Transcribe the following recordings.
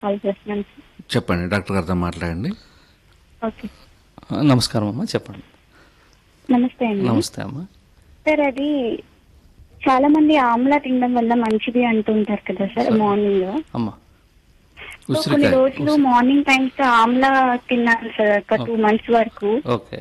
Call చేస్తున్నాను sir. చెప్పండి doctor గారితో మాట్లాడండి ఓకే నమస్కారం అమ్మా చెప్పండి నమస్తే అండి నమస్తే అమ్మా సార్ అది చాలా మంది ఆమ్లా తినడం వల్ల మంచిది అంటుంటారు కదా సార్ మార్నింగ్ అమ్మా సో కొన్ని ఉసిరికాయ రోజులు మార్నింగ్ టైమ్స్ ఆమ్లా తిన్నాను సార్ ఒక టూ మంత్స్ వరకు ఓకే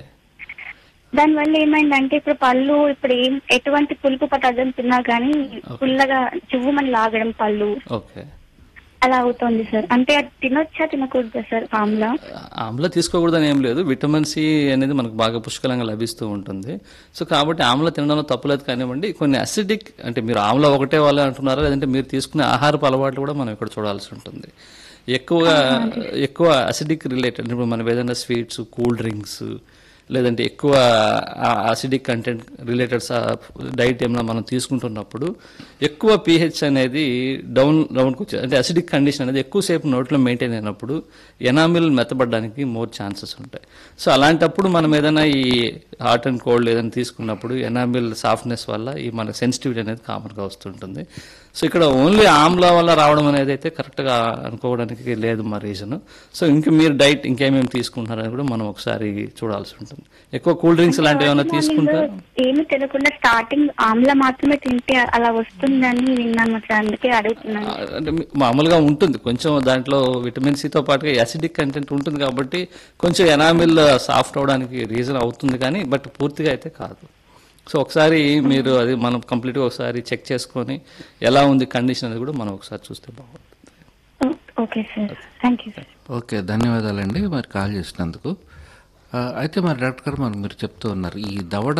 దాని వల్ల ఏమైందంటే ఇప్పుడు పళ్ళు ఇప్పుడు ఏం ఎటువంటి పులుపు పదార్థం తిన్నా కానీ పుల్లగా చువ్వుమని లాగడం పళ్ళు ఓకే అలా అవుతుంది సార్ అంటే అది తినొచ్చా తినకూడదా సార్ ఆమ్లా ఆమ్లా తీసుకోకూడదని ఏం లేదు విటమిన్ సి అనేది మనకు బాగా పుష్కలంగా లభిస్తూ ఉంటుంది సో కాబట్టి ఆమ్లా తినడంలో తప్పులేదు కానివ్వండి కొన్ని అసిడిక్ అంటే మీరు ఆమ్లా ఒకటే వాళ్ళే అంటున్నారా లేదంటే మీరు తీసుకునే ఆహారపు అలవాట్లు కూడా మనం ఇక్కడ చూడాల్సి ఉంటుంది ఎక్కువగా ఎక్కువ అసిడిక్ రిలేటెడ్ ఇప్పుడు మనం ఏదైనా స్వీట్స్ కూల్ డ్రింక్స్ లేదంటే ఎక్కువ అసిడిక్ కంటెంట్ రిలేటెడ్ డైట్ ఏమైనా మనం తీసుకుంటున్నప్పుడు ఎక్కువ పీహెచ్ అనేది డౌన్ డౌన్కి వచ్చేది అంటే అసిడిక్ కండిషన్ అనేది ఎక్కువసేపు నోట్లో మెయింటైన్ అయినప్పుడు ఎనామిల్ మెత్తబడడానికి మోర్ ఛాన్సెస్ ఉంటాయి సో అలాంటప్పుడు మనం ఏదైనా ఈ హాట్ అండ్ కోల్డ్ ఏదైనా తీసుకున్నప్పుడు ఎనామిల్ సాఫ్ట్నెస్ వల్ల ఈ మన సెన్సిటివిటీ అనేది కామన్గా వస్తుంటుంది సో ఇక్కడ ఓన్లీ ఆమ్లా వల్ల రావడం అనేది అయితే కరెక్ట్గా అనుకోవడానికి లేదు మా రీజన్ సో ఇంకా మీరు డైట్ ఇంకేమేమి తీసుకుంటున్నారని కూడా మనం ఒకసారి చూడాల్సి ఉంటుంది ఎక్కువ కూల్ డ్రింక్స్ లాంటివి ఏమైనా తీసుకుంటారు ఏమి తెలియకుండా స్టార్టింగ్ ఆమ్లా మాత్రమే తింటే అలా వస్తుందని విన్నాను సార్ అందుకే అడుగుతున్నాను అంటే మీ- మామూలుగా ఉంటుంది కొంచెం దాంట్లో విటమిన్ సితో పాటుగా యాసిడిక్ కంటెంట్ ఉంటుంది కాబట్టి కొంచెం ఎనామిల్ సాఫ్ట్ అవడానికి రీజన్ అవుతుంది కానీ బట్ పూర్తిగా అయితే కాదు సో ఒకసారి మీరు అది మనం కంప్లీట్గా ఒకసారి చెక్ చేసుకొని ఎలా ఉంది కండిషన్ అనేది కూడా మనం ఒకసారి చూస్తే బాగుంటుంది ఓ- okay sir thank you sir okay ధన్యవాదాలండి మరి కాల్ చేసినందుకు ఆ, అయితే మరి డాక్టర్ గారు మరి మీరు చెప్తూ ఉన్నారు ఈ దవడ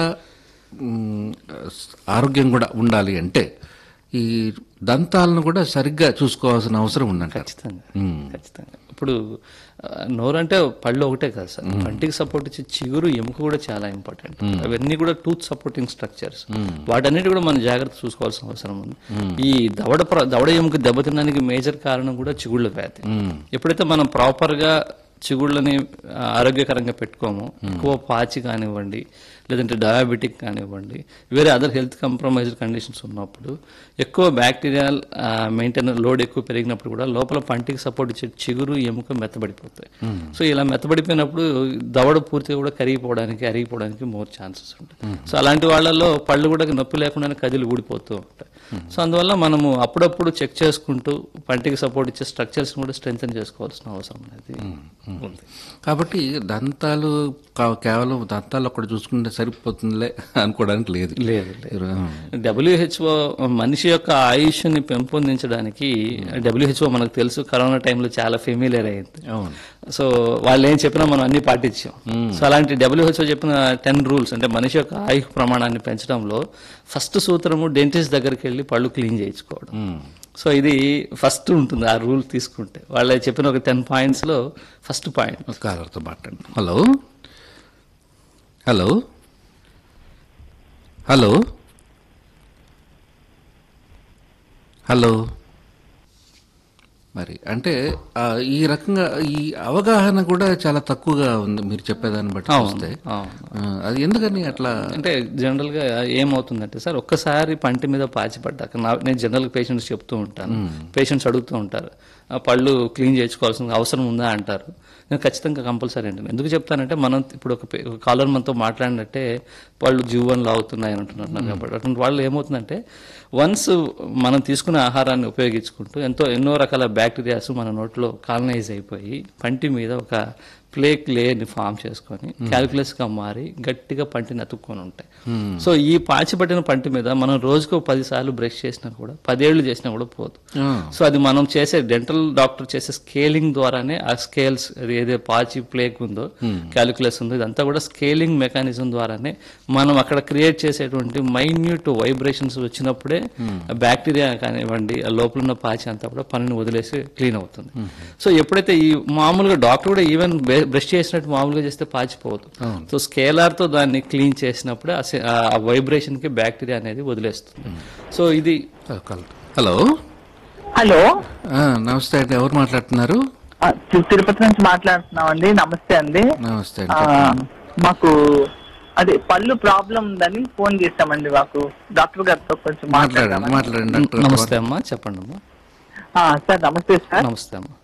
మ్, ఆరోగ్యం కూడా ఉండాలి అంటే ఈ దంతాలను కూడా సరిగ్గా చూసుకోవాల్సిన అవసరం ఉందంట ఖచ్చితంగా ఖచ్చితంగా ఇప్పుడు ఆ, నోరు అంటే పళ్ళు ఒకటే కాదు సార్ పంటికి సపోర్ట్ ఇచ్చే చిగురు ఎముక కూడా చాలా ఇంపార్టెంట్ అవన్నీ కూడా టూత్ సపోర్టింగ్ స్ట్రక్చర్స్ వాటన్నిటి కూడా మనం జాగ్రత్త చూసుకోవాల్సిన అవసరం ఉంది ఈ దవడ ప్ర- దవడ ఎముక దెబ్బతినడానికి మేజర్ కారణం కూడా చిగుళ్ళ వ్యాధి ఎప్పుడైతే మనం ప్రాపర్ గా చిగుళ్ళని ఆ, ఆరోగ్యకరంగా పెట్టుకోము ఎక్కువ పాచి కానివ్వండి లేదంటే డయాబెటిక్ కానివ్వండి వేరే అదర్ హెల్త్ కంప్రమైజ్డ్ కండిషన్స్ ఉన్నప్పుడు ఎక్కువ బ్యాక్టీరియల్ మెయింటైన్ లోడ్ ఎక్కువ పెరిగినప్పుడు కూడా లోపల పంటికి సపోర్ట్ ఇచ్చే చిగురు ఎముక మెత్తబడిపోతాయి సో ఇలా మెత్తబడిపోయినప్పుడు దవడ పూర్తిగా కూడా కరిగిపోవడానికి అరిగిపోవడానికి మోర్ ఛాన్సెస్ ఉంటాయి సో అలాంటి వాళ్ళలో పళ్ళు కూడా నొప్పి లేకుండానే కదిలి ఊడిపోతూ ఉంటాయి సో అందువల్ల మనము అప్పుడప్పుడు చెక్ చేసుకుంటూ పంటికి సపోర్ట్ ఇచ్చే స్ట్రక్చర్స్ కూడా స్ట్రెంగ్ చేసుకోవాల్సిన అవసరం అనేది ఉంది కాబట్టి దంతాలు కా- కేవలం దంతాలు ఒక్కడ చూసుకుంటే సరిపోతుందిలే అనుకోవడానికి లేదు లేదు డబ్ల్యూహెచ్ఓ మనిషి యొక్క ఆయుష్ని పెంపొందించడానికి డబ్ల్యూహెచ్ఓ మనకు తెలుసు కరోనా టైంలో చాలా ఫెమిలియర్ అయింది అవును సో వాళ్ళు ఏం చెప్పినా మనం అన్ని పాటించాం సో అలాంటి డబ్ల్యూహెచ్ఓ చెప్పిన టెన్ రూల్స్ అంటే మనిషి యొక్క ఆయుష్ ప్రమాణాన్ని పెంచడంలో ఫస్ట్ సూత్రము డెంటిస్ట్ దగ్గరికి వెళ్ళి పళ్ళు క్లీన్ చేయించుకోవడం సో ఇది ఫస్ట్ ఉంటుంది ఆ రూల్ తీసుకుంటే వాళ్ళు చెప్పిన ఒక టెన్ పాయింట్స్ లో ఫస్ట్ పాయింట్ కాలర్తో మాట్లాడండి హలో హలో హలో హలో మరి అంటే ఆ, ఈ రకంగా ఈ అవగాహన కూడా చాలా తక్కువగా ఉంది మీరు చెప్పేదాన్ని బట్టి చూస్తే అవును ఆ, అది ఎందుకని అట్లా అంటే జనరల్ గా ఏమవుతుందంటే సార్ ఒక్కసారి పంటి మీద పాచి పడ్డాక నా- నేను జనరల్ పేషెంట్స్ చెప్తూ ఉంటాను పేషెంట్స్ అడుగుతూ ఉంటారు "ఆ, పళ్ళు క్లీన్ చేయించుకోవాల్సిన అవసరం ఉందా అంటారు నేను ఖచ్చితంగా కంపల్సరీ అంటాను ఎందుకు చెప్తానంటే మనం ఇప్పుడు ఒక పే- ఒక కాలర్ మనతో మాట్లాడినట్టే పళ్ళు జీవన్ లాగుతున్నాయి అని అంటున్నారు కాబట్టి అటువంటి వాళ్ళు ఏమవుతుందంటే వన్స్ మనం తీసుకునే ఆహారాన్ని ఉపయోగించుకుంటూ ఎంతో ఎన్నో రకాల బ్యాక్టీరియాస్ మన నోట్లో కాలనైజ్ అయిపోయి పంటి మీద ఒక ప్లేక్ లేయర్ని ఫామ్ చేసుకొని క్యాల్కులస్ గా మారి గట్టిగా పంటిని అతుక్కొని ఉంటాయి సో ఈ పాచి పట్టిన పంటి మీద మనం రోజుకు పది సార్లు బ్రష్ చేసినా కూడా పదేళ్లు చేసినా కూడా పోదు ఆ, సో అది మనం చేసే డెంటల్ డాక్టర్ చేసే స్కేలింగ్ ద్వారానే ఆ స్కేల్స్ అది ఏదో పాచి ప్లేక్ ఉందో క్యాలిక్యులస్ ఉందో ఇదంతా కూడా స్కేలింగ్ మెకానిజం ద్వారానే మనం అక్కడ క్రియేట్ చేసేటువంటి మైన్యూట్ వైబ్రేషన్స్ వచ్చినప్పుడే బ్యాక్టీరియా కానివ్వండి ఆ లోపల ఉన్న పాచి అంతా కూడా పనిని వదిలేసి క్లీన్ అవుతుంది సో ఎప్పుడైతే ఈ మామూలుగా డాక్టర్ కూడా ఈవెన్ బ్రష్ చేసినట్టు మామూలుగా చేస్తే పాచిపోదు సో స్కేలార్ తో దాన్ని క్లీన్ చేసినప్పుడే ఆ se- ఆ వైబ్రేషన్ కి బ్యాక్టీరియా అనేది వదిలేస్తుంది సో ఇది హలో హలో ఆ, నమస్తే అండి ఎవరు మాట్లాడుతున్నారు ఆ, తి- తిరుపతి నుంచి మాట్లాడుతున్నామండి నమస్తే అండి నమస్తే ఆ, అండి మాకు అదే పళ్ళు ప్రాబ్లం ఉందని ఫోన్ చేశామండి మాకు డాక్టర్ గారితో కొంచెం మాట్లాడండి మాట్లాడదామని. మాట్లాడండి డాక్టర్ గారు. నమస్తే అమ్మా చెప్పండి అమ్మా ఆ, సార్ నమస్తే సార్ నమస్తే అమ్మా